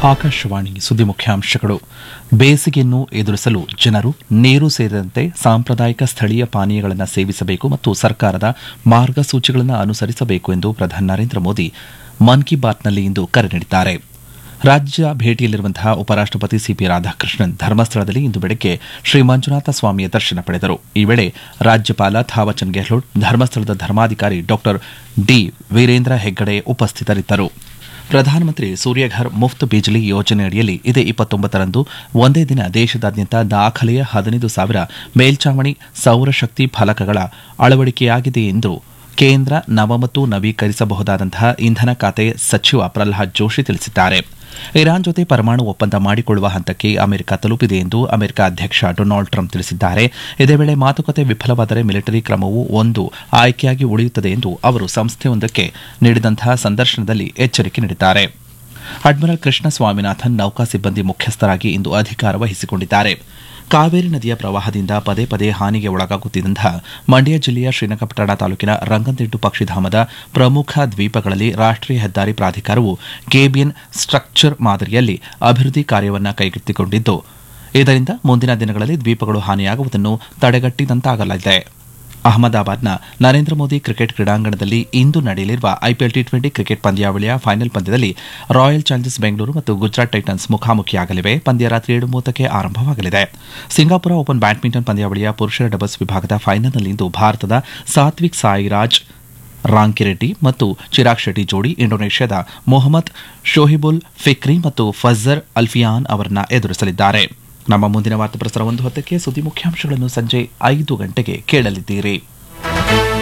ಆಕಾಶವಾಣಿ ಸುದ್ದಿ ಮುಖ್ಯಾಂಶಗಳು ಬೇಸಿಗೆಯನ್ನು ಎದುರಿಸಲು ಜನರು ನೀರು ಸೇರಿದಂತೆ ಸಾಂಪ್ರದಾಯಿಕ ಸ್ಥಳೀಯ ಪಾನೀಯಗಳನ್ನು ಸೇವಿಸಬೇಕು ಮತ್ತು ಸರ್ಕಾರದ ಮಾರ್ಗಸೂಚಿಗಳನ್ನು ಅನುಸರಿಸಬೇಕು ಎಂದು ಪ್ರಧಾನಿ ನರೇಂದ್ರ ಮೋದಿ ಮನ್ ಕಿ ಬಾತ್ನಲ್ಲಿ ಇಂದು ಕರೆ ನೀಡಿದ್ದಾರೆ ರಾಜ್ಯ ಭೇಟಿಯಲ್ಲಿರುವಂತಹ ಉಪರಾಷ್ಟಪತಿ ಸಿಪಿ ರಾಧಾಕೃಷ್ಣನ್ ಧರ್ಮಸ್ಥಳದಲ್ಲಿ ಇಂದು ಬೆಳಗ್ಗೆ ಶ್ರೀ ಮಂಜುನಾಥ ಸ್ವಾಮಿಯ ದರ್ಶನ ಪಡೆದರು ಈ ವೇಳೆ ರಾಜ್ಯಪಾಲ ಥಾವಚಂದ್ ಗೆಹ್ಲೋಟ್ ಧರ್ಮಸ್ಥಳದ ಧರ್ಮಾಧಿಕಾರಿ ಡಾ ಡಿ ವೀರೇಂದ್ರ ಹೆಗ್ಗಡೆ ಉಪಸ್ಥಿತರಿದ್ದರು ಪ್ರಧಾನಮಂತ್ರಿ ಸೂರ್ಯಘರ್ ಮುಫ್ತ್ ಬಿಜ್ಲಿ ಯೋಜನೆಯಡಿಯಲ್ಲಿ ಇದೇ ಇಪ್ಪತ್ತೊಂಬತ್ತರಂದು ಒಂದೇ ದಿನ ದೇಶದಾದ್ಯಂತ ದಾಖಲೆಯ ಹದಿನೈದು ಸಾವಿರ ಮೇಲ್ಚಾವಣಿ ಸೌರಶಕ್ತಿ ಫಲಕಗಳ ಅಳವಡಿಕೆಯಾಗಿದೆ ಎಂದು ಕೇಂದ್ರ ನವ ಮತ್ತು ನವೀಕರಿಸಬಹುದಾದಂತಹ ಇಂಧನ ಖಾತೆ ಸಚಿವ ಪ್ರಲ್ಹಾದ್ ಜೋಶಿ ತಿಳಿಸಿದ್ದಾರೆ ಇರಾನ್ ಜೊತೆ ಪರಮಾಣು ಒಪ್ಪಂದ ಮಾಡಿಕೊಳ್ಳುವ ಹಂತಕ್ಕೆ ಅಮೆರಿಕ ತಲುಪಿದೆ ಎಂದು ಅಮೆರಿಕ ಅಧ್ಯಕ್ಷ ಡೊನಾಲ್ಡ್ ಟ್ರಂಪ್ ತಿಳಿಸಿದ್ದಾರೆ ಇದೇ ವೇಳೆ ಮಾತುಕತೆ ವಿಫಲವಾದರೆ ಮಿಲಿಟರಿ ಕ್ರಮವು ಒಂದು ಆಯ್ಕೆಯಾಗಿ ಉಳಿಯುತ್ತದೆ ಎಂದು ಅವರು ಸಂಸ್ಥೆಯೊಂದಕ್ಕೆ ನೀಡಿದಂತಹ ಸಂದರ್ಶನದಲ್ಲಿ ಎಚ್ಚರಿಕೆ ನೀಡಿದ್ದಾರೆ ಅಡ್ಮಿರಲ್ ಕೃಷ್ಣ ಸ್ವಾಮಿನಾಥನ್ ನೌಕಾ ಸಿಬ್ಬಂದಿ ಮುಖ್ಯಸ್ಥರಾಗಿ ಇಂದು ಅಧಿಕಾರ ವಹಿಸಿಕೊಂಡಿದ್ದಾರೆ ಕಾವೇರಿ ನದಿಯ ಪ್ರವಾಹದಿಂದ ಪದೇ ಪದೇ ಹಾನಿಗೆ ಒಳಗಾಗುತ್ತಿದ್ದಂತಹ ಮಂಡ್ಯ ಜಿಲ್ಲೆಯ ಶ್ರೀರಂಗಪಟ್ಟಣ ತಾಲೂಕಿನ ರಂಗಂತಿಟ್ಟು ಪಕ್ಷಿಧಾಮದ ಪ್ರಮುಖ ದ್ವೀಪಗಳಲ್ಲಿ ರಾಷ್ಟೀಯ ಹೆದ್ದಾರಿ ಪ್ರಾಧಿಕಾರವು ಕೇಬಿಯನ್ ಸ್ಟ್ರಕ್ಚರ್ ಮಾದರಿಯಲ್ಲಿ ಅಭಿವೃದ್ಧಿ ಕಾರ್ಯವನ್ನು ಕೈಗೆತ್ತಿಕೊಂಡಿದ್ದು ಇದರಿಂದ ಮುಂದಿನ ದಿನಗಳಲ್ಲಿ ದ್ವೀಪಗಳು ಹಾನಿಯಾಗುವುದನ್ನು ತಡೆಗಟ್ಟಿದಂತಾಗಲಿದೆ ಅಹಮದಾಬಾದ್ನ ನರೇಂದ್ರ ಮೋದಿ ಕ್ರಿಕೆಟ್ ಕ್ರೀಡಾಂಗಣದಲ್ಲಿ ಇಂದು ನಡೆಯಲಿರುವ ಐಪಿಎಲ್ ಟಿ ಟ್ವೆಂಟಿ ಕ್ರಿಕೆಟ್ ಪಂದ್ಯಾವಳಿಯ ಫೈನಲ್ ಪಂದ್ಯದಲ್ಲಿ ರಾಯಲ್ ಚಾಲೆಂಜರ್ಸ್ ಬೆಂಗಳೂರು ಮತ್ತು ಗುಜರಾತ್ ಟೈಟನ್ಸ್ ಮುಖಾಮುಖಿಯಾಗಲಿವೆ ಪಂದ್ಯ ರಾತ್ರಿ ಏಳು ಮೂವತ್ತಕ್ಕೆ ಆರಂಭವಾಗಲಿದೆ ಸಿಂಗಾಪುರ ಓಪನ್ ಬ್ಯಾಡ್ಮಿಂಟನ್ ಪಂದ್ಯಾವಳಿಯ ಪುರುಷರ ಡಬಲ್ಸ್ ವಿಭಾಗದ ಫೈನಲ್ನಲ್ಲಿಂದು ಭಾರತದ ಸಾತ್ವಿಕ್ ಸಾಯಿರಾಜ್ ರಾಂಕಿರೆಡ್ಡಿ ಮತ್ತು ಚಿರಾಗ್ ಶೆಟ್ಟಿ ಜೋಡಿ ಇಂಡೋನೇಷ್ಯಾದ ಮೊಹಮ್ಮದ್ ಶೋಹಿಬುಲ್ ಫಿಕ್ರಿ ಮತ್ತು ಫಜರ್ ಅಲ್ಫಿಯಾನ್ ಅವರನ್ನ ಎದುರಿಸಲಿದ್ದಾರೆ ನಮ್ಮ ಮುಂದಿನ ವಾರ್ತಾ ಪ್ರಸಾರ ಒಂದು ಹೊತ್ತಕ್ಕೆ ಸುದ್ದಿ ಮುಖ್ಯಾಂಶಗಳನ್ನು ಸಂಜೆ ಐದು ಗಂಟೆಗೆ ಕೇಳಲಿದ್ದೀರಿ